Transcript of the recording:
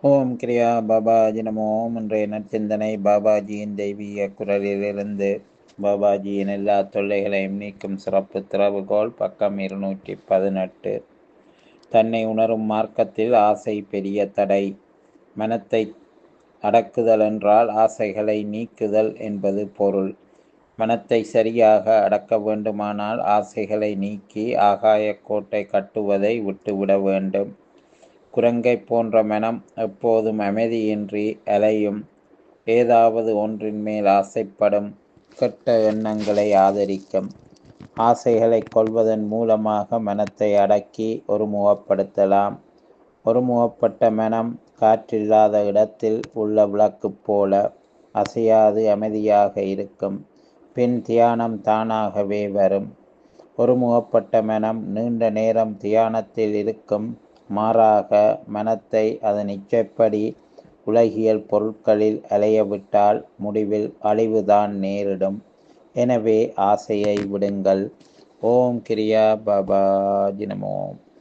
ஓம் கிரியா பாபாஜி நமோ ஓம் இன்றைய நற்சிந்தனை பாபாஜியின் தெய்வீக குரலிலிருந்து பாபாஜியின் எல்லா தொல்லைகளையும் நீக்கும் சிறப்பு திறவுகோல் பக்கம் இருநூற்றி பதினெட்டு தன்னை உணரும் மார்க்கத்தில் ஆசை பெரிய தடை மனத்தை அடக்குதல் என்றால் ஆசைகளை நீக்குதல் என்பது பொருள் மனத்தை சரியாக அடக்க வேண்டுமானால் ஆசைகளை நீக்கி ஆகாய கோட்டை கட்டுவதை விட்டுவிட வேண்டும் குரங்கை போன்ற மனம் எப்போதும் அமைதியின்றி அலையும் ஏதாவது ஒன்றின் மேல் ஆசைப்படும் கெட்ட எண்ணங்களை ஆதரிக்கும் ஆசைகளை கொள்வதன் மூலமாக மனத்தை அடக்கி ஒருமுகப்படுத்தலாம் ஒருமுகப்பட்ட மனம் காற்றில்லாத இடத்தில் உள்ள விளக்கு போல அசையாது அமைதியாக இருக்கும் பின் தியானம் தானாகவே வரும் ஒருமுகப்பட்ட மனம் நீண்ட நேரம் தியானத்தில் இருக்கும் மாறாக மனத்தை அதன் இச்சைப்படி உலகியல் பொருட்களில் அலையவிட்டால் முடிவில் அழிவுதான் நேரிடும் எனவே ஆசையை விடுங்கள் ஓம் கிரியா பாபா ஜினமோம்